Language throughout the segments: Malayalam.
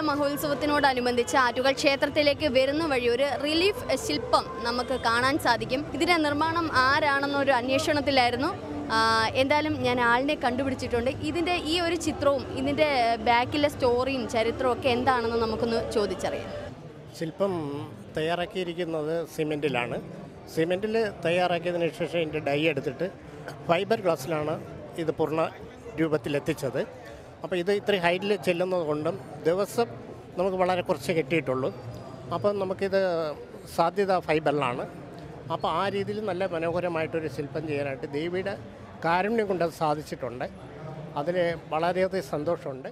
മഹോത്സവത്തിനോടനുബന്ധിച്ച് ആറ്റുകാൽ ക്ഷേത്രത്തിലേക്ക് വരുന്ന വഴി ഒരു റിലീഫ് ശില്പം നമുക്ക് കാണാൻ സാധിക്കും ഇതിന്റെ നിർമ്മാണം ആരാണെന്നൊരു അന്വേഷണത്തിലായിരുന്നു ആ, എന്തായാലും ഞാൻ ആളിനെ കണ്ടുപിടിച്ചിട്ടുണ്ട് ഇതിന്റെ ഈ ഒരു ചിത്രവും ഇതിന്റെ ബാക്കിലെ സ്റ്റോറിയും ചരിത്രവും ഒക്കെ എന്താണെന്ന് നമുക്കൊന്ന് ചോദിച്ചറിയാം ശില്പം തയ്യാറാക്കിയിരിക്കുന്നത് സിമെൻറ്റിലാണ് സിമെൻറ്റിൽ തയ്യാറാക്കിയതിന് ശേഷം ഇതിൻ്റെ ഡൈ എടുത്തിട്ട് ഫൈബർ ഗ്ലാസ്സിലാണ് ഇത് പൂർണ്ണ രൂപത്തിലെത്തിച്ചത് അപ്പോൾ ഇത് ഇത്രയും ഹൈറ്റിൽ ചെല്ലുന്നത് കൊണ്ടും ദിവസം നമുക്ക് വളരെ കുറച്ച് കിട്ടിയിട്ടുള്ളൂ അപ്പം നമുക്കിത് സാധ്യത ഫൈബറിലാണ് അപ്പോൾ ആ രീതിയിൽ നല്ല മനോഹരമായിട്ടൊരു ശില്പം ചെയ്യാനായിട്ട് ദേവിയുടെ കാരുണ്യം കൊണ്ട് അത് സാധിച്ചിട്ടുണ്ട് അതിൽ വളരെയധികം സന്തോഷമുണ്ട്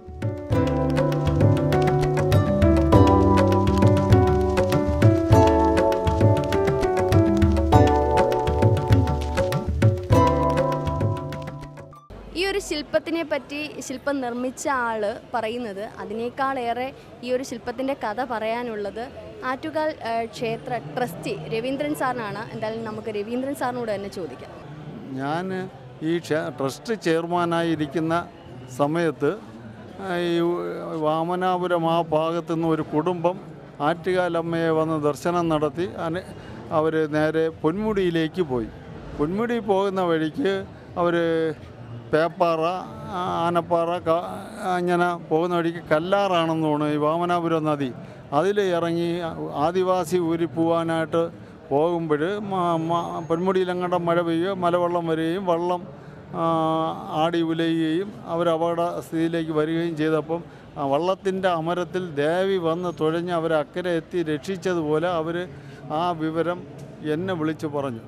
ഈ ഒരു ശില്പത്തിനെ പറ്റി ശില്പം നിർമ്മിച്ച ആള് പറയുന്നത് അതിനേക്കാളേറെ ഈ ഒരു ശില്പത്തിൻ്റെ കഥ പറയാനുള്ളത് ആറ്റുകാൽ ആ, ക്ഷേത്ര ട്രസ്റ്റി രവീന്ദ്രൻ സാറിനാണ് എന്തായാലും നമുക്ക് രവീന്ദ്രൻ സാറിനോട് തന്നെ ചോദിക്കാം ഞാൻ ഈ ക്ഷേ- ട്രസ്റ്റ് ചെയർമാനായിരിക്കുന്ന സമയത്ത് ആ, ഈ വാമനാപുരം ആ ഭാഗത്തു നിന്ന് ഒരു കുടുംബം ആറ്റുകാലമ്മയെ വന്ന് ദർശനം നടത്തി അവർ നേരെ പൊന്മുടിയിലേക്ക് പോയി പൊന്മുടി പോകുന്ന വഴിക്ക് അവർ പേപ്പാറ ആ, ആനപ്പാറ ക- അങ്ങനെ പോകുന്ന വഴിക്ക് കല്ലാറാണെന്ന് തോന്നുന്നു ഈ വാമനാപുരം നദി അതിൽ ഇറങ്ങി ആദിവാസി ഊരി പോവാനായിട്ട് പോകുമ്പോൾ പൊന്മുടിയിലങ്ങടെ മഴ പെയ്യുകയോ മലവെള്ളം വരികയും വള്ളം ആ, ആടി ഉലയുകയും അവർ അപകട സ്ഥിതിയിലേക്ക് വരികയും ചെയ്തപ്പം ആ വള്ളത്തിൻ്റെ അമരത്തിൽ ദേവി വന്ന് തുഴഞ്ഞ് അവരെ അക്കരെ എത്തി രക്ഷിച്ചതുപോലെ അവർ ആ വിവരം എന്നെ വിളിച്ചു പറഞ്ഞു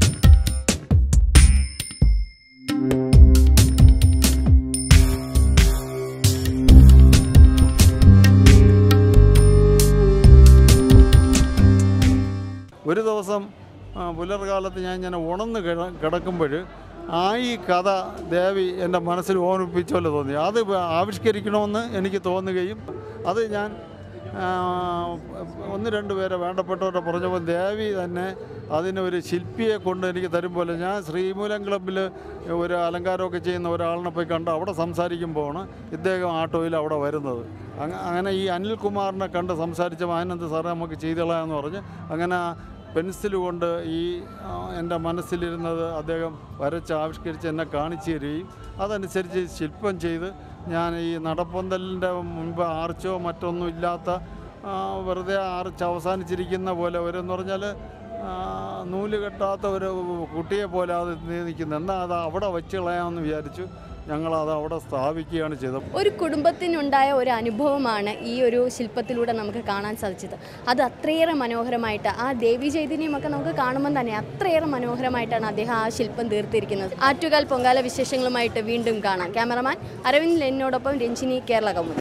ഒരു ദിവസം ആ, പുലർകാലത്ത് ഞാൻ ഇങ്ങനെ ഉണർന്ന് കിട കിടക്കുമ്പോൾ ആ ഈ കഥ ദേവി എൻ്റെ മനസ്സിൽ ഓർമ്മിപ്പിച്ചോലെ തോന്നി അത് ആവിഷ്കരിക്കണമെന്ന് എനിക്ക് തോന്നുകയും അത് ഞാൻ ആ, ഒന്ന് രണ്ട് പേരെ വേണ്ടപ്പെട്ടവരെ പറഞ്ഞപ്പോൾ ദേവി തന്നെ അതിനൊരു ശില്പിയെ കൊണ്ട് എനിക്ക് തരും പോലെ ഞാൻ ശ്രീമൂലം ക്ലബ്ബിൽ ഒരു അലങ്കാരമൊക്കെ ചെയ്യുന്ന ഒരാളിനെ പോയി കണ്ട് അവിടെ സംസാരിക്കുമ്പോഴാണ് ഇദ്ദേഹം ആട്ടോയിൽ അവിടെ വരുന്നത് അങ്ങ- അങ്ങനെ ഈ അനിൽകുമാറിനെ കണ്ട് സംസാരിച്ചപ്പോൾ ആനന്ദ് സാറേ നമുക്ക് ചെയ്തോളാമെന്ന് പറഞ്ഞ് അങ്ങനെ പെൻസിൽ കൊണ്ട് ഈ ആ, എൻ്റെ മനസ്സിലിരുന്നത് അദ്ദേഹം വരച്ച് ആവിഷ്കരിച്ച് എന്നെ കാണിച്ചു തരികയും അതനുസരിച്ച് ശില്പം ചെയ്ത് ഞാൻ ഈ നടപ്പന്തലിൻ്റെ മുൻപ് ആർച്ചോ മറ്റൊന്നും ഇല്ലാത്ത ആ, വെറുതെ ആർച്ച് അവസാനിച്ചിരിക്കുന്ന പോലെ ഒരു എന്ന് പറഞ്ഞാൽ ആ, നൂല് കെട്ടാത്ത ഒരു കുട്ടിയെ പോലെ അത് നിൽക്കുന്നത് എന്നാൽ അത് അവിടെ വെച്ച് കളയാമെന്ന് വിചാരിച്ചു ഞങ്ങളത് അവിടെ സ്ഥാപിക്കുകയാണ് ചെയ്തത് ഒരു കുടുംബത്തിനുണ്ടായ ഒരു അനുഭവമാണ് ഈ ഒരു ശില്പത്തിലൂടെ നമുക്ക് കാണാൻ സാധിച്ചത് അത് അത്രയേറെ മനോഹരമായിട്ട് ആ ദേവി ചൈതന്യമൊക്കെ നമുക്ക് കാണുമ്പോൾ തന്നെ അത്രയേറെ മനോഹരമായിട്ടാണ് അദ്ദേഹം ആ ശില്പം തീർത്തിരിക്കുന്നത് ആറ്റുകാൽ പൊങ്കാല വിശേഷങ്ങളുമായിട്ട് വീണ്ടും കാണാം ക്യാമറമാൻ അരവിന്ദ് ലെന്നോടൊപ്പം രഞ്ജിനി കേരള കൗമുദി